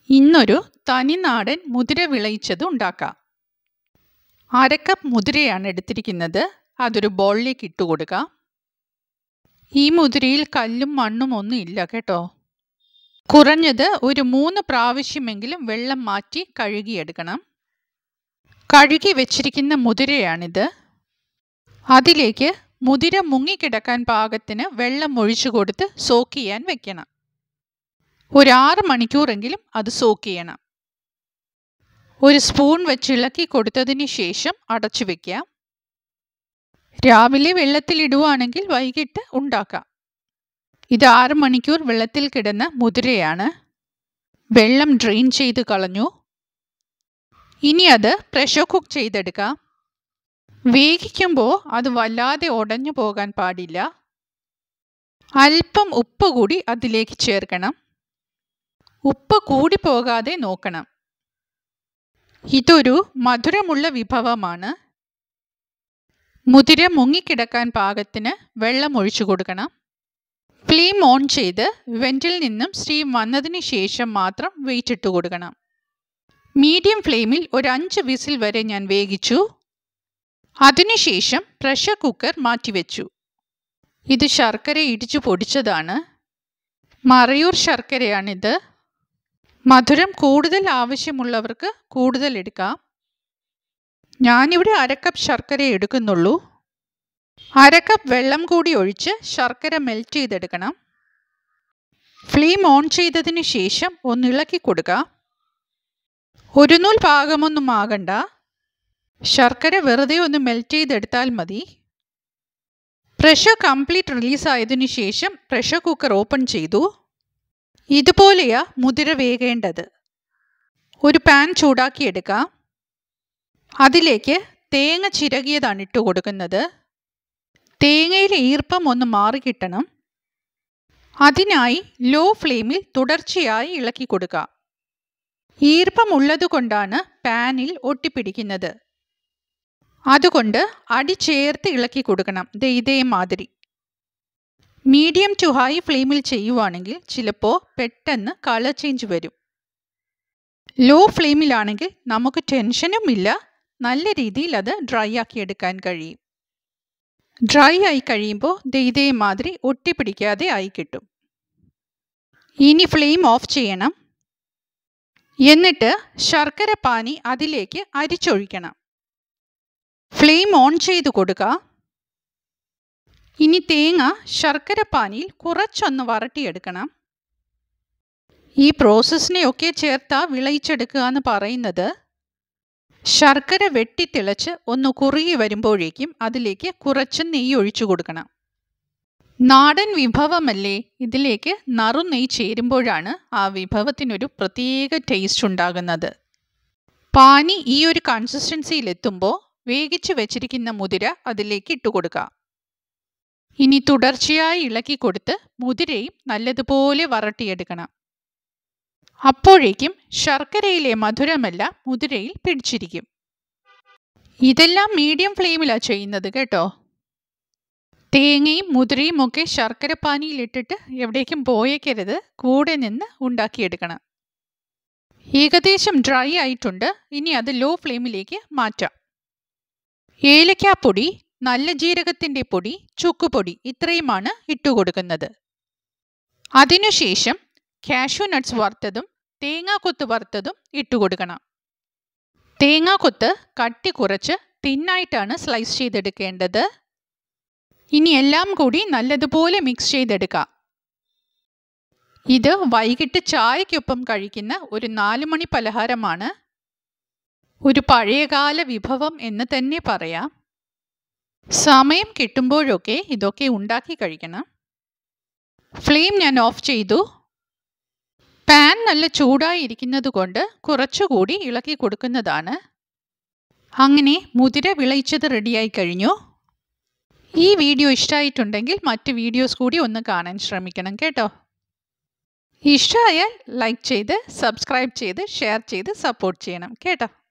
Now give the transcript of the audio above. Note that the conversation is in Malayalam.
ഇന്നൊരു തനിനാടൻ മുതിര വിളയിച്ചത് ഉണ്ടാക്കാം അര കപ്പ് മുതിരയാണ് എടുത്തിരിക്കുന്നത് അതൊരു ബോളിലേക്ക് ഇട്ട് കൊടുക്കാം ഈ മുതിരയിൽ കല്ലും മണ്ണും ഒന്നും ഇല്ല കേട്ടോ കുറഞ്ഞത് ഒരു മൂന്ന് പ്രാവശ്യമെങ്കിലും വെള്ളം മാറ്റി കഴുകിയെടുക്കണം കഴുകി വെച്ചിരിക്കുന്ന മുതിരയാണിത് അതിലേക്ക് മുതിര മുങ്ങിക്കിടക്കാൻ പാകത്തിന് വെള്ളം ഒഴിച്ചു കൊടുത്ത് സോക്ക് ചെയ്യാൻ വെക്കണം ഒരു ആറ് മണിക്കൂറെങ്കിലും അത് സോക്ക് ചെയ്യണം ഒരു സ്പൂൺ വെച്ച് ഇളക്കി കൊടുത്തതിന് ശേഷം അടച്ചു വെക്കാം രാവിലെ വെള്ളത്തിൽ ഇടുവാണെങ്കിൽ വൈകിട്ട് ഉണ്ടാക്കാം ഇത് ആറ് മണിക്കൂർ വെള്ളത്തിൽ കിടന്ന മുതിരയാണ് വെള്ളം ഡ്രെയിൻ ചെയ്ത് കളഞ്ഞു ഇനി അത് പ്രഷർ കുക്ക് ചെയ്തെടുക്കാം വേവിക്കുമ്പോൾ അത് വല്ലാതെ ഉടഞ്ഞു പോകാൻ പാടില്ല അല്പം ഉപ്പ് കൂടി അതിലേക്ക് ചേർക്കണം ഉപ്പ് കൂടി പോകാതെ നോക്കണം ഇതൊരു മധുരമുള്ള വിഭവമാണ് മുതിര മുങ്ങിക്കിടക്കാൻ പാകത്തിന് വെള്ളം ഒഴിച്ചു കൊടുക്കണം ഫ്ലെയിം ഓൺ ചെയ്ത് വെൻറ്റിൽ നിന്നും സ്റ്റീം വന്നതിന് ശേഷം മാത്രം വെയിറ്റ് ഇട്ട് കൊടുക്കണം മീഡിയം ഫ്ലെയിമിൽ ഒരു അഞ്ച് വിസിൽ വരെ ഞാൻ വേവിച്ചു അതിനുശേഷം പ്രഷർ കുക്കർ മാറ്റിവെച്ചു ഇത് ശർക്കര ഇടിച്ചു പൊടിച്ചതാണ് മറയൂർ ശർക്കരയാണിത് മധുരം കൂടുതൽ ആവശ്യമുള്ളവർക്ക് കൂടുതൽ എടുക്കാം ഞാനിവിടെ അരക്കപ്പ് ശർക്കര എടുക്കുന്നുള്ളൂ അരക്കപ്പ് വെള്ളം കൂടി ഒഴിച്ച് ശർക്കര മെൽറ്റ് ചെയ്തെടുക്കണം ഫ്ലെയിം ഓൺ ചെയ്തതിന് ശേഷം ഒന്ന് ഇളക്കി കൊടുക്കുക ഒരു നൂൽ പാകമൊന്നും ആകണ്ട ശർക്കര വെറുതെ ഒന്ന് മെൽറ്റ് ചെയ്തെടുത്താൽ മതി പ്രഷർ കംപ്ലീറ്റ് റിലീസ് ആയതിനു ശേഷം പ്രഷർ കുക്കർ ഓപ്പൺ ചെയ്തു ഇതുപോലെയാ മുതിര വേകേണ്ടത് ഒരു പാൻ ചൂടാക്കിയെടുക്കാം അതിലേക്ക് തേങ്ങ ചിരകിയതാണ് ഇട്ട് കൊടുക്കുന്നത് തേങ്ങയിലെ ഈർപ്പം ഒന്ന് മാറിക്കിട്ടണം അതിനായി ലോ ഫ്ലെയിമിൽ തുടർച്ചയായി ഇളക്കി കൊടുക്കാം ഈർപ്പം ഉള്ളതുകൊണ്ടാണ് പാനിൽ ഒട്ടിപ്പിടിക്കുന്നത് അതുകൊണ്ട് അടി ചേർത്ത് ഇളക്കി കൊടുക്കണം ദേ ഇതേമാതിരി മീഡിയം ടു ഹൈ ഫ്ലെയിമിൽ ചെയ്യുവാണെങ്കിൽ ചിലപ്പോൾ പെട്ടെന്ന് കളർ ചേഞ്ച് വരും ലോ ഫ്ലെയിമിലാണെങ്കിൽ നമുക്ക് ടെൻഷനും ഇല്ല നല്ല രീതിയിൽ അത് ഡ്രൈ ആക്കി എടുക്കാൻ കഴിയും ഡ്രൈ ആയി കഴിയുമ്പോൾ ഇതേമാതിരി ഒട്ടിപ്പിടിക്കാതെ ആയി കിട്ടും ഇനി ഫ്ലെയിം ഓഫ് ചെയ്യണം എന്നിട്ട് ശർക്കര പാനി അതിലേക്ക് അരിച്ചൊഴിക്കണം ഫ്ലെയിം ഓൺ ചെയ്ത് കൊടുക്കുക ഇനി തേങ്ങ ശർക്കര പാനിയിൽ കുറച്ചൊന്ന് വരട്ടിയെടുക്കണം ഈ പ്രോസസ്സിനെയൊക്കെ ചേർത്താ വിളയിച്ചെടുക്കുക എന്ന് പറയുന്നത് ശർക്കര വെട്ടിത്തിളച്ച് ഒന്ന് കുറുകി വരുമ്പോഴേക്കും അതിലേക്ക് കുറച്ച് നെയ്യ് ഒഴിച്ചു കൊടുക്കണം നാടൻ വിഭവമല്ലേ ഇതിലേക്ക് നറു നെയ്യ് ചേരുമ്പോഴാണ് ആ വിഭവത്തിനൊരു പ്രത്യേക ടേസ്റ്റ് ഉണ്ടാകുന്നത് പാനി ഈ ഒരു കൺസിസ്റ്റൻസിയിൽ എത്തുമ്പോൾ വേവിച്ച് വെച്ചിരിക്കുന്ന മുതിര അതിലേക്ക് ഇട്ട് കൊടുക്കാം ഇനി തുടർച്ചയായി ഇളക്കി കൊടുത്ത് മുതിരയും നല്ലതുപോലെ വരട്ടിയെടുക്കണം അപ്പോഴേക്കും ശർക്കരയിലെ മധുരമെല്ലാം മുതിരയിൽ പിടിച്ചിരിക്കും ഇതെല്ലാം മീഡിയം ഫ്ലെയിമിലാണ് ചെയ്യുന്നത് കേട്ടോ തേങ്ങയും മുതിരയും ഒക്കെ ശർക്കര പാനിയിലിട്ടിട്ട് എവിടേക്കും പോയേക്കരുത് കൂടെ നിന്ന് ഉണ്ടാക്കിയെടുക്കണം ഏകദേശം ഡ്രൈ ആയിട്ടുണ്ട് ഇനി അത് ലോ ഫ്ലെയിമിലേക്ക് മാറ്റാം ഏലക്കാപ്പൊടി നല്ല ജീരകത്തിൻ്റെ പൊടി ചുക്കുപൊടി ഇത്രയുമാണ് ഇട്ടുകൊടുക്കുന്നത് അതിനുശേഷം കാഷ്യൂ നട്ട്സ് വറുത്തതും തേങ്ങാക്കൊത്ത് വറുത്തതും ഇട്ടുകൊടുക്കണം തേങ്ങാക്കൊത്ത് കട്ടി കുറച്ച് തിന്നായിട്ടാണ് സ്ലൈസ് ചെയ്തെടുക്കേണ്ടത് ഇനി എല്ലാം കൂടി നല്ലതുപോലെ മിക്സ് ചെയ്തെടുക്കാം ഇത് വൈകിട്ട് ചായക്കൊപ്പം കഴിക്കുന്ന ഒരു നാല് മണി പലഹാരമാണ് ഒരു പഴയകാല വിഭവം എന്ന് തന്നെ പറയാം സമയം കിട്ടുമ്പോഴൊക്കെ ഇതൊക്കെ ഉണ്ടാക്കി കഴിക്കണം ഫ്ലെയിം ഞാൻ ഓഫ് ചെയ്തു പാൻ നല്ല ചൂടായി ഇരിക്കുന്നത് കൊണ്ട് കുറച്ചുകൂടി ഇളക്കി കൊടുക്കുന്നതാണ് അങ്ങനെ മുതിര വിളയിച്ചത് റെഡിയായി കഴിഞ്ഞു ഈ വീഡിയോ ഇഷ്ടമായിട്ടുണ്ടെങ്കിൽ മറ്റ് വീഡിയോസ് കൂടി ഒന്ന് കാണാൻ ശ്രമിക്കണം കേട്ടോ ഇഷ്ടമായാൽ ലൈക്ക് ചെയ്ത് സബ്സ്ക്രൈബ് ചെയ്ത് ഷെയർ ചെയ്ത് സപ്പോർട്ട് ചെയ്യണം കേട്ടോ